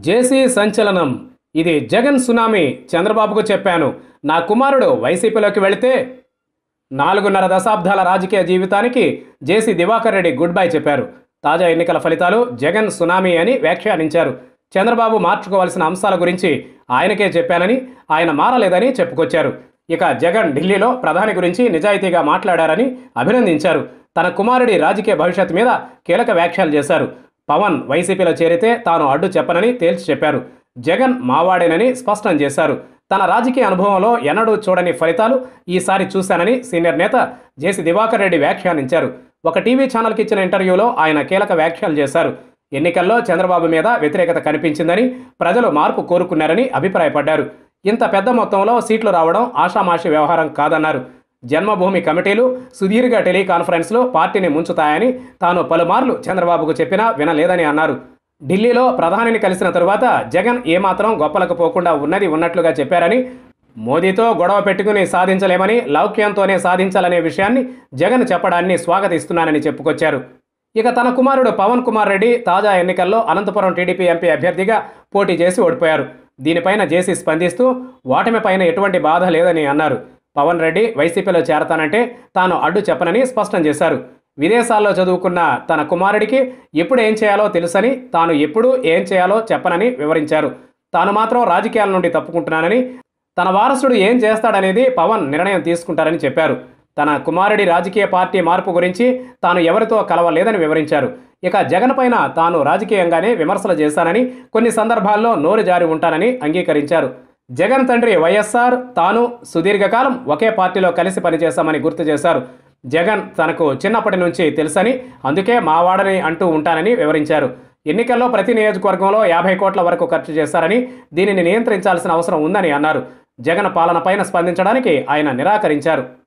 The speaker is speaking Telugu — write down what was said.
జేసీ సంచలనం ఇది జగన్ సునామీ చంద్రబాబుకు చెప్పాను నా కుమారుడు వైసీపీలోకి వెళితే నాలుగున్నర దశాబ్దాల రాజకీయ జీవితానికి JC Diwakar Reddy good bye చెప్పారు తాజా ఎన్నికల ఫలితాలు జగన్ సునామీ అని వ్యాఖ్యానించారు చంద్రబాబు మార్చుకోవాల్సిన అంశాల గురించి ఆయనకే చెప్పానని ఆయన మారలేదని చెప్పుకొచ్చారు ఇక జగన్ ఢిల్లీలో ప్రధాని గురించి నిజాయితీగా మాట్లాడారని అభినందించారు తన కుమారుడి రాజకీయ భవిష్యత్తు మీద కీలక వ్యాఖ్యలు చేశారు పవన్ వైసీపీలో చేరితే తాను అడ్డు చెప్పనని తేల్చి చెప్పారు జగన్ మావాడేనని స్పష్టం చేశారు తన రాజకీయ అనుభవంలో ఎన్నడూ చూడని ఫలితాలు ఈసారి చూశానని సీనియర్ నేత జేసీ దివాకర్ రెడ్డి వ్యాఖ్యానించారు ఒక టీవీ ఛానల్కి ఇచ్చిన ఇంటర్వ్యూలో ఆయన కీలక వ్యాఖ్యలు చేశారు ఎన్నికల్లో చంద్రబాబు మీద వ్యతిరేకత కనిపించిందని ప్రజలు మార్పు కోరుకున్నారని అభిప్రాయపడ్డారు ఇంత పెద్ద మొత్తంలో సీట్లు రావడం ఆషామాషి వ్యవహారం కాదన్నారు జన్మభూమి కమిటీలు సుదీర్ఘ టెలికాన్ఫరెన్స్లో పార్టీని ముంచుతాయని తాను పలుమార్లు చంద్రబాబుకు చెప్పినా వినలేదని అన్నారు ఢిల్లీలో ప్రధానిని కలిసిన తరువాత జగన్ ఏమాత్రం గొప్పలకు పోకుండా ఉన్నది ఉన్నట్లుగా చెప్పారని మోదీతో గొడవ పెట్టుకుని సాధించలేమని లౌక్యంతోనే సాధించాలనే విషయాన్ని జగన్ చెప్పడాన్ని స్వాగతిస్తున్నానని చెప్పుకొచ్చారు ఇక తన కుమారుడు పవన్ కుమార్ రెడ్డి తాజా ఎన్నికల్లో అనంతపురం టీడీపీ ఎంపీ అభ్యర్థిగా పోటీ చేసి ఓడిపోయారు దీనిపైన జేసీ స్పందిస్తూ ఓటమిపైన ఎటువంటి బాధ లేదని అన్నారు పవన్ రెడ్డి వైసీపీలో చేరతానంటే తాను అడ్డు చెప్పనని స్పష్టం చేశారు విదేశాల్లో చదువుకున్న తన కుమారుడికి ఎప్పుడు ఏం చేయాలో తెలుసని తాను ఎప్పుడు ఏం చేయాలో చెప్పనని వివరించారు తాను మాత్రం రాజకీయాల నుండి తప్పుకుంటున్నానని తన వారసుడు ఏం చేస్తాడనేది పవన్ నిర్ణయం తీసుకుంటారని చెప్పారు తన కుమారుడి రాజకీయ పార్టీ మార్పు గురించి తాను ఎవరితో కలవలేదని వివరించారు ఇక జగన్ పైన తాను రాజకీయంగానే విమర్శలు చేశానని కొన్ని సందర్భాల్లో నోరు జారి ఉంటానని అంగీకరించారు జగన్ తండ్రి వైఎస్ఆర్ తాను సుదీర్ఘకాలం ఒకే పార్టీలో కలిసి పనిచేశామని గుర్తు చేశారు జగన్ తనకు చిన్నప్పటి నుంచి తెలుసని అందుకే మావాడని అంటూ ఉంటానని వివరించారు ఎన్నికల్లో ప్రతి నియోజకవర్గంలో యాభై కోట్ల వరకు ఖర్చు చేశారని దీనిని నియంత్రించాల్సిన అవసరం ఉందని అన్నారు జగన్ పాలనపైన స్పందించడానికి ఆయన నిరాకరించారు